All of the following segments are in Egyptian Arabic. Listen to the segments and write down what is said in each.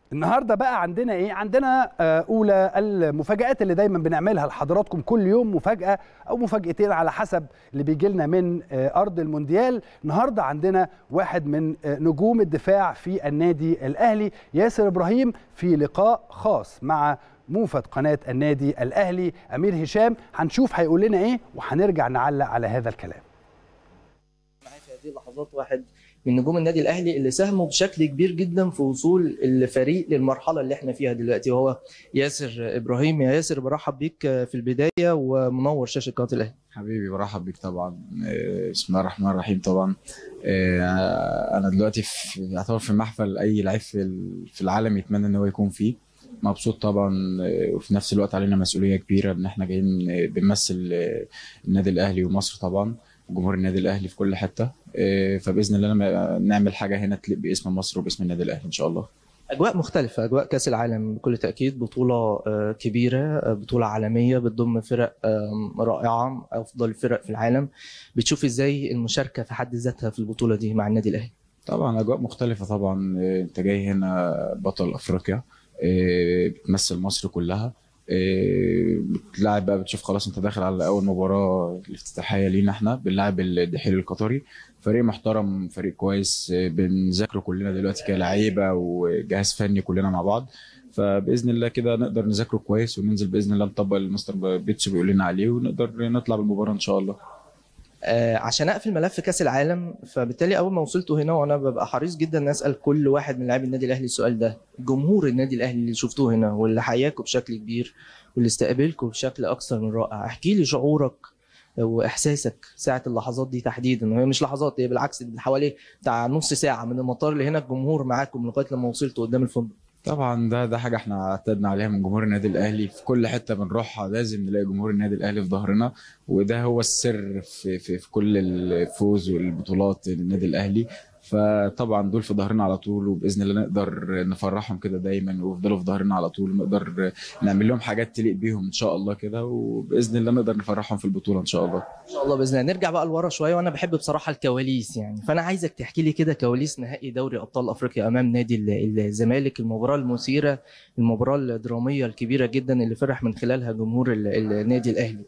النهارده بقى عندنا ايه عندنا آه، اولى المفاجات اللي دايما بنعملها لحضراتكم كل يوم مفاجاه او مفاجاتين على حسب اللي بيجي لنا من آه، ارض المونديال النهارده عندنا واحد من آه، نجوم الدفاع في النادي الاهلي ياسر ابراهيم في لقاء خاص مع موفد قناه النادي الاهلي امير هشام هنشوف هيقول لنا ايه وهنرجع نعلق على هذا الكلام معايا في هذه اللحظات واحد من نجوم النادي الاهلي اللي ساهموا بشكل كبير جدا في وصول الفريق للمرحله اللي احنا فيها دلوقتي وهو ياسر ابراهيم يا ياسر برحب بيك في البدايه ومنور شاشه قناه الاهلي حبيبي برحب بيك طبعا آه، بسم الله الرحمن الرحيم طبعا آه، انا دلوقتي في يعتبر في محفل اي لعيب في ال- في العالم يتمنى ان هو يكون فيه مبسوط طبعا آه، وفي نفس الوقت علينا مسؤوليه كبيره ان احنا جايين آه، بنمثل آه، النادي الاهلي ومصر طبعا وجمهور النادي الاهلي في كل حته آه، فباذن الله لما نعمل حاجه هنا تليق باسم مصر وباسم النادي الاهلي ان شاء الله اجواء مختلفه اجواء كاس العالم بكل تاكيد بطوله آه، كبيره آه، بطوله عالميه بتضم فرق آم، رائعه افضل الفرق في العالم بتشوف ازاي المشاركه في حد ذاتها في البطوله دي مع النادي الاهلي طبعا اجواء مختلفه طبعا آه، انت جاي هنا بطل افريقيا آه، بتمثل مصر كلها آه، بتلاعب بقى بتشوف خلاص انت داخل على اول مباراه الافتتاحيه لينا احنا بنلعب الدحيل القطري فريق محترم فريق كويس آه، بنذاكره كلنا دلوقتي كلاعيبه وجهاز فني كلنا مع بعض فباذن الله كده نقدر نذاكره كويس وننزل باذن الله نطبق اللي مستر بيتسو بيقول لنا عليه ونقدر نطلع بالمباراه ان شاء الله آه، عشان اقفل ملف كاس العالم فبالتالي اول ما وصلت هنا وانا ببقى حريص جدا ان اسال كل واحد من لاعبي النادي الاهلي السؤال ده جمهور النادي الاهلي اللي شفتوه هنا واللي حياكم بشكل كبير واللي استقبلكم بشكل اكثر من رائع احكي لي شعورك واحساسك ساعه اللحظات دي تحديدا وهي مش لحظات هي بالعكس دي حوالي بتاع نص ساعه من المطار اللي هنا الجمهور معاكم لغايه لما وصلتوا قدام الفندق طبعا ده ده حاجه احنا اعتدنا عليها من جمهور النادي الاهلي في كل حته بنروحها لازم نلاقي جمهور النادي الاهلي في ظهرنا وده هو السر في في, في كل الفوز والبطولات النادي الاهلي فطبعا دول في ظهرنا على طول وباذن الله نقدر نفرحهم كده دايما ويفضلوا في ظهرنا على طول ونقدر نعمل لهم حاجات تليق بيهم ان شاء الله كده وباذن الله نقدر نفرحهم في البطوله ان شاء الله ان شاء الله باذن الله نرجع بقى لورا شويه وانا بحب بصراحه الكواليس يعني فانا عايزك تحكي لي كده كواليس نهائي دوري ابطال افريقيا امام نادي ال- الزمالك المباراه المثيره المباراه الدراميه الكبيره جدا اللي فرح من خلالها جمهور ال- النادي الاهلي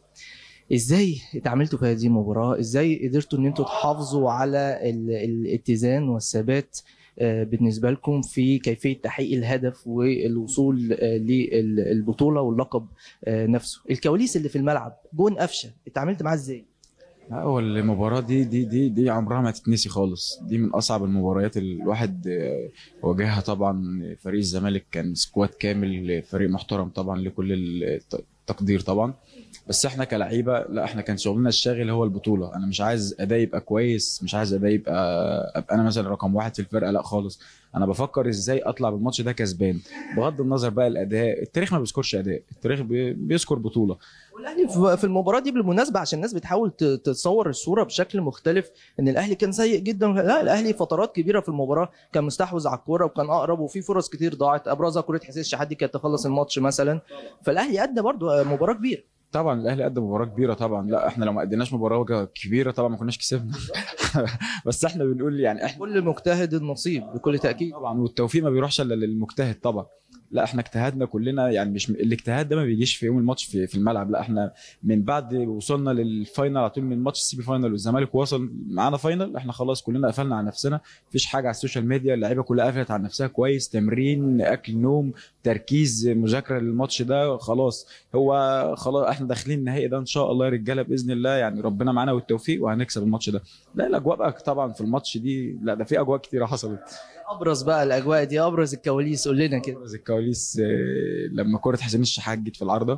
ازاي اتعاملتوا في هذه المباراه ازاي قدرتوا ان انتوا تحافظوا على ال- الاتزان والثبات آه، بالنسبه لكم في كيفيه تحقيق الهدف والوصول آه، للبطوله واللقب آه، نفسه الكواليس اللي في الملعب جون قفشه اتعاملت معاه ازاي لا، هو المباراة دي دي دي دي عمرها ما تتنسي خالص دي من أصعب المباريات اللي الواحد آه، واجهها طبعا فريق الزمالك كان سكواد كامل فريق محترم طبعا لكل الت- التقدير طبعا بس احنا كلعيبه لا احنا كان شغلنا الشاغل هو البطوله انا مش عايز اداء يبقى كويس مش عايز اداء يبقى ابقى انا مثلا رقم واحد في الفرقه لا خالص انا بفكر ازاي اطلع بالماتش ده كسبان بغض النظر بقى الاداء التاريخ ما بيذكرش اداء التاريخ بي- بيذكر بطوله والاهلي في- في المباراه دي بالمناسبه عشان الناس بتحاول ت- تتصور الصوره بشكل مختلف ان الاهلي كان سيء جدا لا الاهلي فترات كبيره في المباراه كان مستحوذ على الكوره وكان اقرب وفي فرص كتير ضاعت ابرزها كره حسين الشحات كانت تخلص الماتش مثلا فالاهلي ادى برضو مباراه كبيره طبعا الاهلي قدم مباراه كبيره طبعا لا احنا لو ما قدمناش مباراه كبيره طبعا ما كناش كسبنا بس احنا بنقول يعني احنا كل مجتهد النصيب بكل تاكيد طبعا والتوفيق ما بيروحش الا للمجتهد طبعا لا احنا اجتهدنا كلنا يعني مش الاجتهاد ده ما بيجيش في يوم الماتش في, في الملعب لا احنا من بعد وصلنا للفاينل على طول من ماتش السيمي فاينل والزمالك وصل معانا فاينل احنا خلاص كلنا قفلنا على نفسنا مفيش حاجه على السوشيال ميديا اللعيبه كلها قفلت على نفسها كويس تمرين اكل نوم تركيز مذاكره للماتش ده خلاص هو خلاص احنا داخلين النهائي ده ان شاء الله يا رجاله باذن الله يعني ربنا معانا والتوفيق وهنكسب الماتش ده لا الاجواء بقى طبعا في الماتش دي لا ده في اجواء كتيره حصلت ابرز بقى الاجواء دي ابرز الكواليس قول لنا كده ابرز الكواليس آه، لما كره حسين الشحات جت في العارضه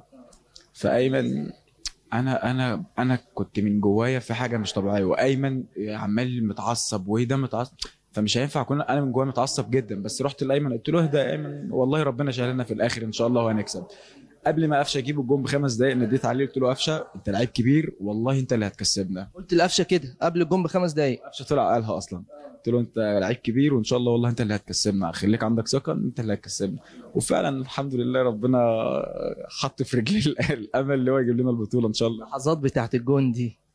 فايمن انا انا انا كنت من جوايا في حاجه مش طبيعيه وايمن عمال متعصب وايه ده متعصب فمش هينفع اكون انا من جوايا متعصب جدا بس رحت لايمن قلت له اهدى يا ايمن والله ربنا شايلنا في الاخر ان شاء الله وهنكسب قبل ما قفشه يجيب الجون بخمس دقائق نديت عليه قلت له قفشه انت لعيب كبير والله انت اللي هتكسبنا قلت القفشه كده قبل الجون بخمس دقائق قفشه طلع قالها اصلا قلت له انت لعيب كبير وان شاء الله والله انت اللي هتكسبنا خليك عندك ثقه ان انت اللي هتكسبنا وفعلا الحمد لله ربنا حط في رجلي الامل اللي هو يجيب لنا البطوله ان شاء الله اللحظات بتاعت الجون دي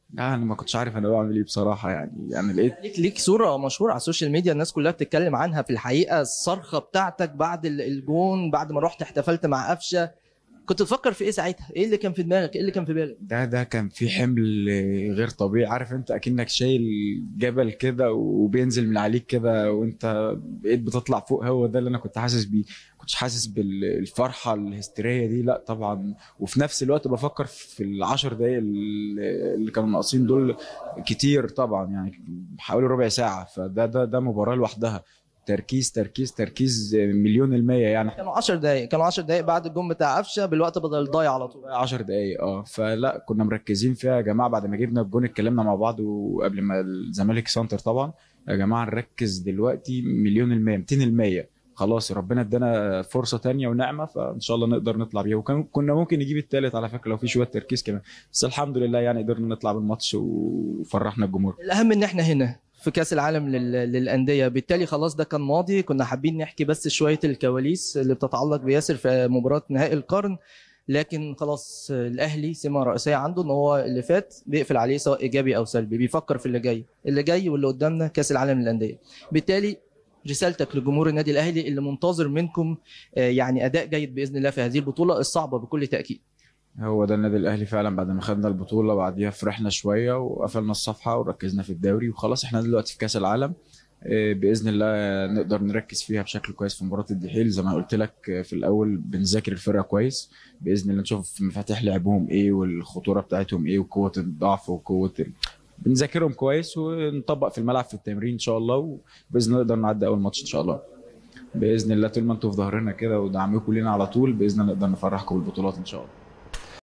لا انا ما كنتش عارف انا بعمل ايه بصراحه يعني يعني لقيت ليك ليك صوره مشهوره على السوشيال ميديا الناس كلها بتتكلم عنها في الحقيقه الصرخه بتاعتك بعد ال- الجون بعد ما رحت احتفلت مع قفشه كنت تفكر في ايه ساعتها ايه اللي كان في دماغك ايه اللي كان في بالك ده ده كان في حمل غير طبيعي عارف انت اكنك شايل جبل كده وبينزل من عليك كده وانت بقيت بتطلع فوق هو ده اللي انا كنت حاسس بيه كنتش حاسس بالفرحه الهستيريه دي لا طبعا وفي نفس الوقت بفكر في العشر دقايق اللي اللي كانوا ناقصين دول كتير طبعا يعني حوالي ربع ساعه فده ده ده مباراه لوحدها تركيز تركيز تركيز مليون المية يعني كانوا 10 دقائق كانوا 10 دقائق بعد الجون بتاع قفشه بالوقت بدل ضايع على طول 10 دقايق اه فلا كنا مركزين فيها يا جماعه بعد ما جبنا الجون اتكلمنا مع بعض وقبل ما الزمالك سنتر طبعا يا جماعه نركز دلوقتي مليون المية 200 المية خلاص ربنا ادانا فرصه تانية ونعمه فان شاء الله نقدر نطلع بيها وكان كنا ممكن نجيب الثالث على فكره لو في شويه تركيز كمان بس الحمد لله يعني قدرنا نطلع بالماتش وفرحنا الجمهور الاهم ان احنا هنا في كاس العالم لل... للانديه بالتالي خلاص ده كان ماضي كنا حابين نحكي بس شويه الكواليس اللي بتتعلق بياسر في مباراه نهائي القرن لكن خلاص الاهلي سمه رئيسيه عنده ان هو اللي فات بيقفل عليه سواء ايجابي او سلبي بيفكر في اللي جاي اللي جاي واللي قدامنا كاس العالم للانديه بالتالي رسالتك لجمهور النادي الاهلي اللي منتظر منكم آه، يعني اداء جيد باذن الله في هذه البطوله الصعبه بكل تاكيد هو ده النادي الاهلي فعلا بعد ما خدنا البطوله بعديها فرحنا شويه وقفلنا الصفحه وركزنا في الدوري وخلاص احنا دلوقتي في كاس العالم إيه، باذن الله نقدر نركز فيها بشكل كويس في مباراه الدحيل زي ما قلت لك في الاول بنذاكر الفرقه كويس باذن الله نشوف مفاتيح لعبهم ايه والخطوره بتاعتهم ايه وقوه الضعف وقوه ال... بنذاكرهم كويس ونطبق في الملعب في التمرين ان شاء الله وباذن الله نقدر نعدي اول ماتش ان شاء الله باذن الله طول ما انتوا في ظهرنا كده ودعمكم لينا على طول باذن الله نقدر نفرحكم بالبطولات ان شاء الله